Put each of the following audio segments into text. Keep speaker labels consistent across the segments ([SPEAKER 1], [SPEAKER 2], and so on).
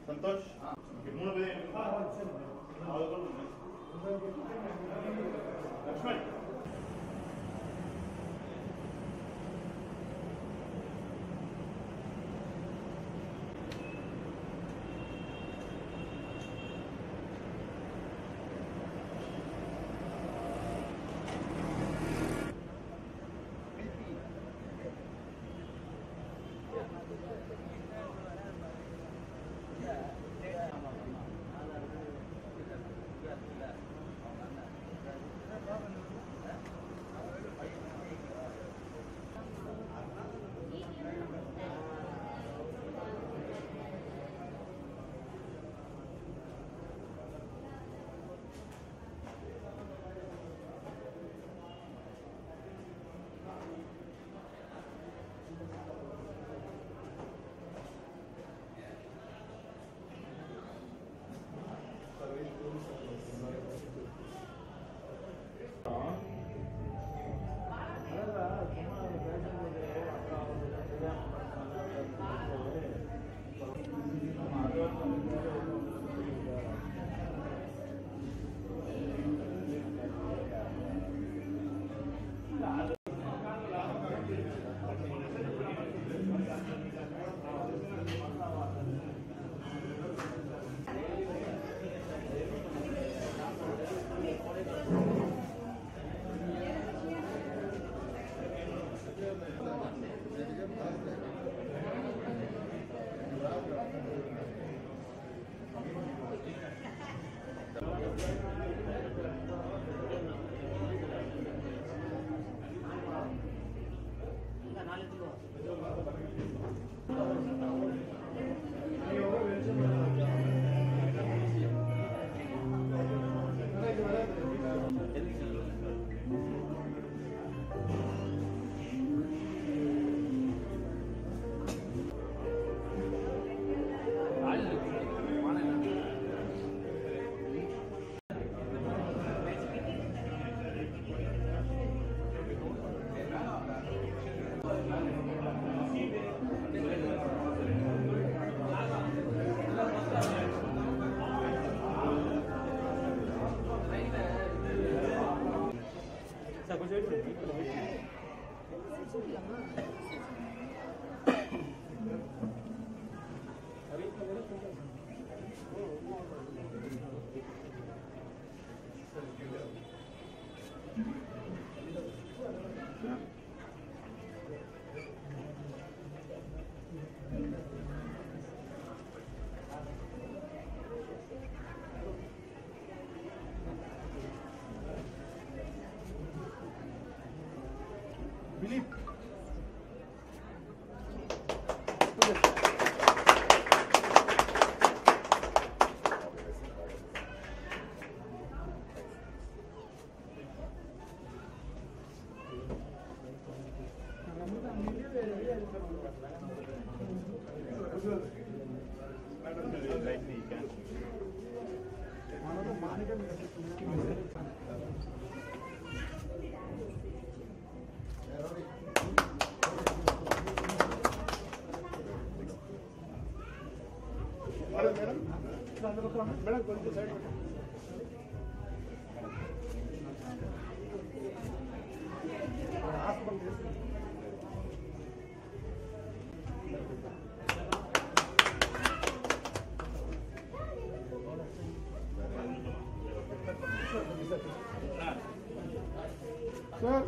[SPEAKER 1] Santhosh Okay, மூணு பேரும் Lakshman
[SPEAKER 2] sir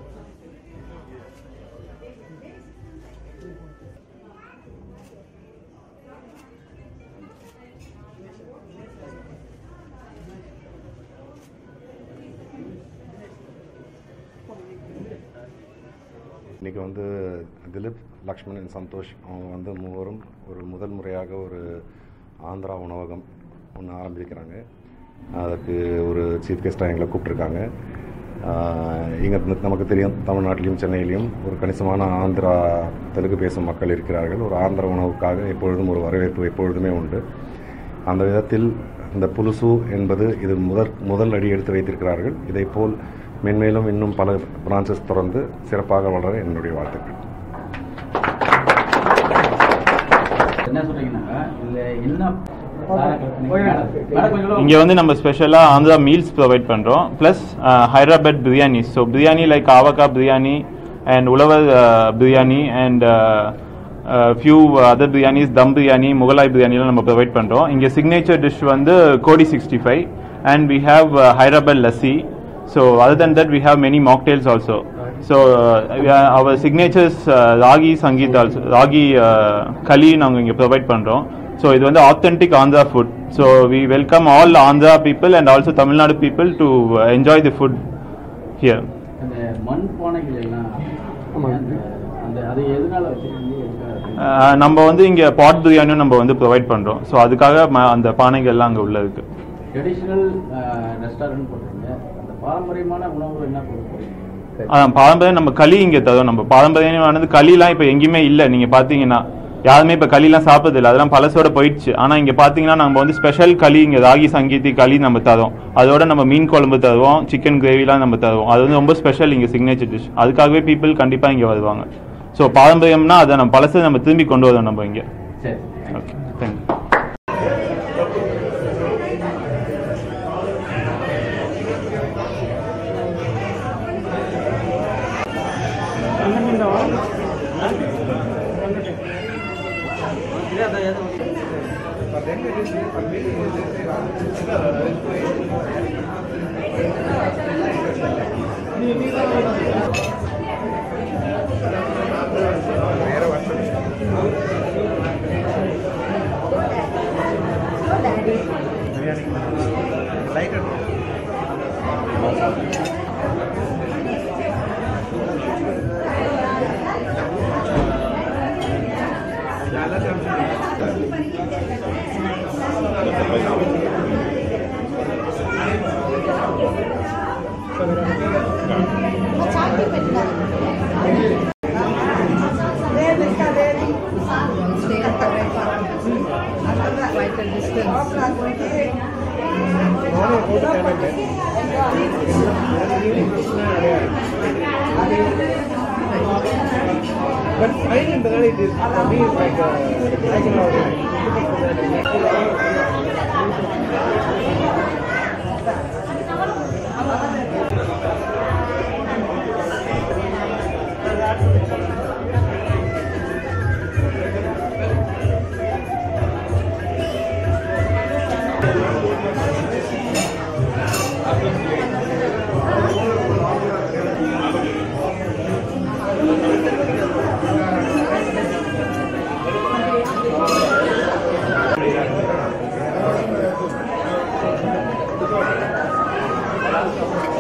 [SPEAKER 3] இன்றைக்கி வந்து திலீப் லக்ஷ்மணன் சந்தோஷ் அவங்க வந்து மூவரும் ஒரு முதல் முறையாக ஒரு ஆந்திரா உணவகம் ஒன்று ஆரம்பிக்கிறாங்க அதுக்கு ஒரு சீஃப் கெஸ்ட்டாக எங்களை கூப்பிட்ருக்காங்க இங்கே நமக்கு தெரியும் தமிழ்நாட்டிலையும் சென்னையிலையும் ஒரு கணிசமான ஆந்திரா தெலுங்கு பேசும் மக்கள் இருக்கிறார்கள் ஒரு ஆந்திரா உணவுக்காக எப்பொழுதும் ஒரு வரவேற்பு எப்பொழுதுமே உண்டு அந்த விதத்தில் இந்த புலுசு என்பது இது முதல் முதல் அடி எடுத்து வைத்திருக்கிறார்கள் இதைப்போல் மென்மேலும் இன்னும் பல பிரான்ச்சஸ் தொடர்ந்து சிறப்பாக வளர என்னுடைய வாழ்த்துக்கள்
[SPEAKER 4] என்ன சொல்றீங்கன்னா இதுல என்ன
[SPEAKER 2] இங்கே வந்து நம்ம ஸ்பெஷலாக ஆந்திரா மீல்ஸ் ப்ரொவைட் பண்ணுறோம் plus Hyderabad biryani so biryani like avakaya biryani and ulavar biryani and few other biryanis dum biryani Mughlai பிரியாணிலாம் நம்ம ப்ரொவைட் பண்ணுறோம் இங்கே சிக்னேச்சர் டிஷ் வந்து kodi sixty five and we have Hyderabad lassi so other than that we have many mocktails also so uh, our signatures uh, ragi Sangeet also ragi களி நாங்கள் இங்கே provide பண்ணுறோம் so இது வந்து authentic Andhra food so we welcome all Andhra people and also Tamil Nadu people to enjoy the food here
[SPEAKER 4] அந்த மண் பானைகள் எல்லாம் அந்த அந்த அது எதனால வச்சிருக்கீங்க எதுக்காக
[SPEAKER 2] அஹ் நம்ம வந்து இங்கே பாட் பிரியாணியும் நம்ம வந்து ப்ரொவைட் பண்ணுறோம் ஸோ அதுக்காக ம- அந்த பானைகள் எல்லாம் அங்கே உள்ள இருக்கு
[SPEAKER 4] ட்ரெடிஷ்னல் ரெஸ்டாரண்ட் போடுறீங்க அந்த பாரம்பரியமான உணவு என்ன கொடுக்க போறீங்க
[SPEAKER 2] அதான் பாரம்பரியம் நம்ம களி இங்கே தரோம் நம்ம பாரம்பரியமானது களிலாம் இப்போ எங்கேயுமே இல்லை நீங்கள் பார்த்தீங்கன்னா யாருமே இப்போ களிலாம் சாப்பிட்றது இல்லை அதெல்லாம் பழசோட போயிடுச்சு ஆனால் இங்கே பார்த்தீங்கன்னா நம்ம வந்து ஸ்பெஷல் களி இங்கே ராகி சங்கீதி களி நம்ம தரோம் அதோட நம்ம மீன் குழம்பு தருவோம் சிக்கன் கிரேவிலாம் நம்ம தருவோம் அது வந்து ரொம்ப ஸ்பெஷல் இங்கே சிக்னேச்சர் டிஷ் அதுக்காகவே பீப்புள் கண்டிப்பாக இங்கே வருவாங்க ஸோ பாரம்பரியம்னா அதை நம்ம பழசை நம்ம திரும்பி கொண்டு வரோம் நம்ம இங்கே
[SPEAKER 4] சரி
[SPEAKER 2] okay thank you
[SPEAKER 5] Stay correct. After that, vital distance.
[SPEAKER 6] But I think that it is for me it's like a like an
[SPEAKER 5] Thank